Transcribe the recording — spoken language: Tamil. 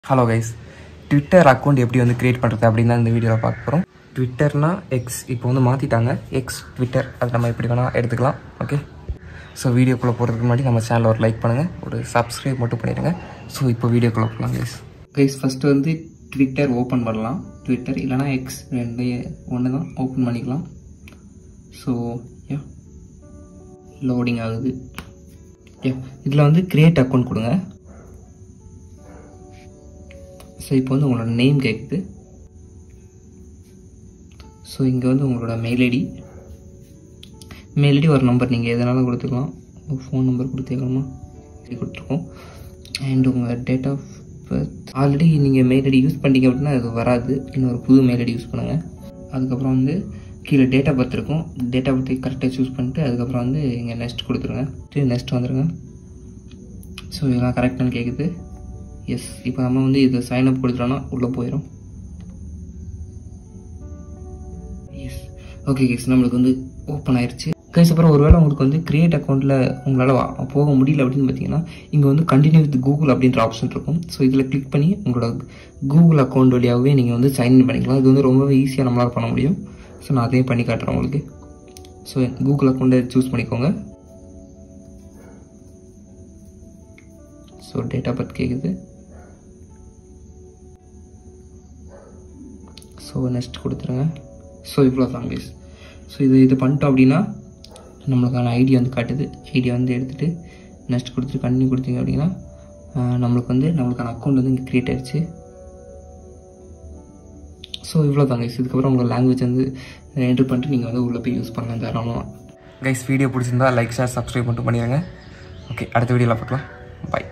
ஹலோ கைஸ் ட்விட்டர் அக்கௌண்ட் எப்படி வந்து க்ரியேட் பண்ணுறது அப்படின்னு தான் இந்த வீடியோவில் பார்க்க போகிறோம் ட்விட்டர்னா எக்ஸ் இப்போ வந்து மாற்றிட்டாங்க எக்ஸ் ட்விட்டர் அது நம்ம எப்படி வேணால் எடுத்துக்கலாம் ஓகே ஸோ வீடியோக்குள்ளே போகிறதுக்கு முன்னாடி நம்ம சேனலை ஒரு லைக் பண்ணுங்கள் ஒரு சப்ஸ்கிரைப் மட்டும் பண்ணிடுங்க ஸோ இப்போ வீடியோக்குள்ளே போகலாம் கைஸ் கைஸ் ஃபஸ்ட்டு வந்து ட்விட்டர் ஓப்பன் பண்ணலாம் ட்விட்டர் இல்லைனா எக்ஸ் ரெண்டு ஒன்று தான் ஓப்பன் பண்ணிக்கலாம் ஸோ யா லோடிங் ஆகுது யா இதில் வந்து க்ரியேட் அக்கௌண்ட் கொடுங்க ஸோ இப்போ வந்து உங்களோட நேம் கேட்குது ஸோ இங்கே வந்து உங்களோட மெயில் ஐடி மெயில் ஐடி ஒரு நம்பர் நீங்கள் எதனாலும் கொடுத்துக்கலாம் ஒரு ஃபோன் நம்பர் கொடுத்துக்கலாமா இப்படி கொடுத்துருக்கோம் அண்ட் உங்கள் டேட் ஆஃப் பர்த் ஆல்ரெடி நீங்கள் மெயில் ஐடி யூஸ் பண்ணிட்டீங்க அப்படின்னா அது வராது இன்னொரு புது மெயில் ஐடி யூஸ் பண்ணுங்கள் அதுக்கப்புறம் வந்து கீழே டேட் ஆஃப் பர்த் இருக்கும் டேட் ஆஃப் பர்த்தை கரெக்டாக சூஸ் பண்ணிட்டு அதுக்கப்புறம் வந்து இங்கே நெக்ஸ்ட் கொடுத்துருங்க நெக்ஸ்ட் வந்துடுங்க ஸோ இதெல்லாம் கரெக்டானு கேட்குது எஸ் இப்போ நம்ம வந்து இதை சைன் அப் கொடுத்துட்டோம்னா உள்ளே போயிடும் எஸ் ஓகே கேஸ் நம்மளுக்கு வந்து ஓப்பன் ஆயிடுச்சு கைஸ் அப்புறம் ஒருவேளை உங்களுக்கு வந்து கிரியேட் அக்கௌண்ட்டில் உங்களால் வா- போக முடியல அப்படின்னு பார்த்தீங்கன்னா இங்கே வந்து கண்டினியூ வித் கூகுள் அப்படின்ற ஆப்ஷன் இருக்கும் ஸோ இதில் கிளிக் பண்ணி உங்களோட கூகுள் அக்கௌண்ட் வழியாகவே நீங்கள் வந்து சைன்இன் பண்ணிக்கலாம் இது வந்து ரொம்பவே ஈஸியாக நம்மளால் பண்ண முடியும் ஸோ நான் அதையும் பண்ணி காட்டுறேன் உங்களுக்கு ஸோ கூகுள் அக்கௌண்ட்டை சூஸ் பண்ணிக்கோங்க ஸோ டேட் ஆஃப் பர்த் கேட்குது ஸோ நெக்ஸ்ட் கொடுத்துருங்க ஸோ இவ்வளோ தான் கைஸ் ஸோ இது இது பண்ணிட்டோம் அப்படின்னா நம்மளுக்கான ஐடி வந்து காட்டுது ஐடி வந்து எடுத்துகிட்டு நெக்ஸ்ட் கொடுத்துட்டு கண்டினியூ கொடுத்தீங்க அப்படின்னா ஆஹ், நம்மளுக்கு வந்து நம்மளுக்கான அக்கௌண்ட் வந்து இங்கே க்ரியேட் ஆயிடுச்சு ஸோ இவ்வளோ தான் கைஸ் இதுக்கப்புறம் உங்கள் லாங்குவேஜ் வந்து என்ட்ரு பண்ணிட்டு நீங்கள் வந்து உள்ளே போய் யூஸ் பண்ணலாம் தாராளமாக கைஸ் வீடியோ பிடிச்சிருந்தா லைக் ஷேர் சப்ஸ்கிரைப் மட்டும் பண்ணிடுங்க ஓகே அடுத்த வீடியோவில் பார்க்கலாம் பாய்